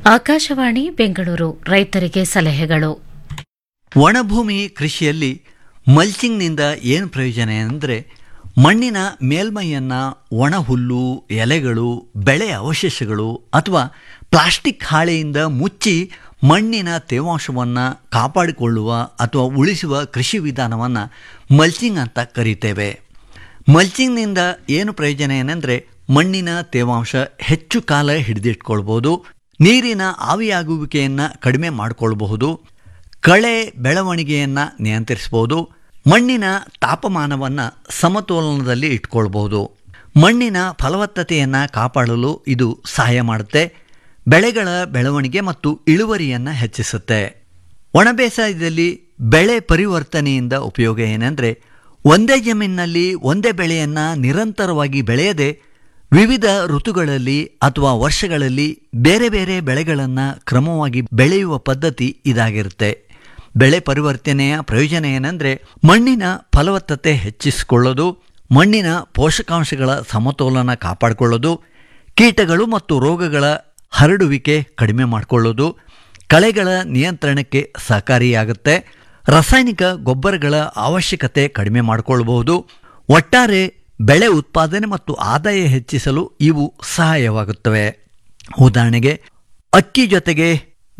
ಆಕಾಶವಾಣಿ ಬೆಂಗಳೂರು ರೈತರಿಗೆ ಸಲಹೆಗಳು ಒಣಭೂಮಿ ಕೃಷಿಯಲ್ಲಿ ಮಲ್ಚಿಂಗ್ನಿಂದ ಏನು ಪ್ರಯೋಜನ ಅಂದರೆ ಮಣ್ಣಿನ ಮೇಲ್ಮೈಯನ್ನು ಒಣ ಹುಲ್ಲು ಎಲೆಗಳು ಬೆಳೆ ಅವಶೇಷಗಳು ಅಥವಾ ಪ್ಲಾಸ್ಟಿಕ್ ಹಾಳೆಯಿಂದ ಮುಚ್ಚಿ ಮಣ್ಣಿನ ತೇವಾಂಶವನ್ನು ಕಾಪಾಡಿಕೊಳ್ಳುವ ಅಥವಾ ಉಳಿಸುವ ಕೃಷಿ ವಿಧಾನವನ್ನು ಮಲ್ಚಿಂಗ್ ಅಂತ ಕರೀತೇವೆ ಮಲ್ಚಿಂಗ್ನಿಂದ ಏನು ಪ್ರಯೋಜನ ಏನೆಂದರೆ ಮಣ್ಣಿನ ತೇವಾಂಶ ಹೆಚ್ಚು ಕಾಲ ಹಿಡಿದಿಟ್ಕೊಳ್ಬೋದು ನೀರಿನ ಆವಿಯಾಗುವಿಕೆಯನ್ನು ಕಡಿಮೆ ಮಾಡಿಕೊಳ್ಬಹುದು ಕಳೆ ಬೆಳವಣಿಗೆಯನ್ನು ನಿಯಂತ್ರಿಸ್ಬೋದು ಮಣ್ಣಿನ ತಾಪಮಾನವನ್ನು ಸಮತೋಲನದಲ್ಲಿ ಇಟ್ಕೊಳ್ಬಹುದು ಮಣ್ಣಿನ ಫಲವತ್ತತೆಯನ್ನು ಕಾಪಾಡಲು ಇದು ಸಹಾಯ ಮಾಡುತ್ತೆ ಬೆಳೆಗಳ ಬೆಳವಣಿಗೆ ಮತ್ತು ಇಳುವರಿಯನ್ನು ಹೆಚ್ಚಿಸುತ್ತೆ ಒಣಬೇಸಾಯದಲ್ಲಿ ಬೆಳೆ ಪರಿವರ್ತನೆಯಿಂದ ಉಪಯೋಗ ಏನೆಂದರೆ ಒಂದೇ ಜಮೀನಿನಲ್ಲಿ ಒಂದೇ ಬೆಳೆಯನ್ನು ನಿರಂತರವಾಗಿ ಬೆಳೆಯದೆ ವಿವಿಧ ಋತುಗಳಲ್ಲಿ ಅಥವಾ ವರ್ಷಗಳಲ್ಲಿ ಬೇರೆ ಬೇರೆ ಬೆಳೆಗಳನ್ನು ಕ್ರಮವಾಗಿ ಬೆಳೆಯುವ ಪದ್ಧತಿ ಇದಾಗಿರುತ್ತೆ ಬೆಳೆ ಪರಿವರ್ತನೆಯ ಪ್ರಯೋಜನ ಏನೆಂದರೆ ಮಣ್ಣಿನ ಫಲವತ್ತತೆ ಹೆಚ್ಚಿಸಿಕೊಳ್ಳೋದು ಮಣ್ಣಿನ ಪೋಷಕಾಂಶಗಳ ಸಮತೋಲನ ಕಾಪಾಡಿಕೊಳ್ಳೋದು ಕೀಟಗಳು ಮತ್ತು ರೋಗಗಳ ಹರಡುವಿಕೆ ಕಡಿಮೆ ಮಾಡಿಕೊಳ್ಳೋದು ಕಳೆಗಳ ನಿಯಂತ್ರಣಕ್ಕೆ ಸಹಕಾರಿಯಾಗುತ್ತೆ ರಾಸಾಯನಿಕ ಗೊಬ್ಬರಗಳ ಅವಶ್ಯಕತೆ ಕಡಿಮೆ ಮಾಡಿಕೊಳ್ಳಬಹುದು ಒಟ್ಟಾರೆ ಬೆಳೆ ಉತ್ಪಾದನೆ ಮತ್ತು ಆದಾಯ ಹೆಚ್ಚಿಸಲು ಇವು ಸಹಾಯವಾಗುತ್ತವೆ ಉದಾಹರಣೆಗೆ ಅಕ್ಕಿ ಜೊತೆಗೆ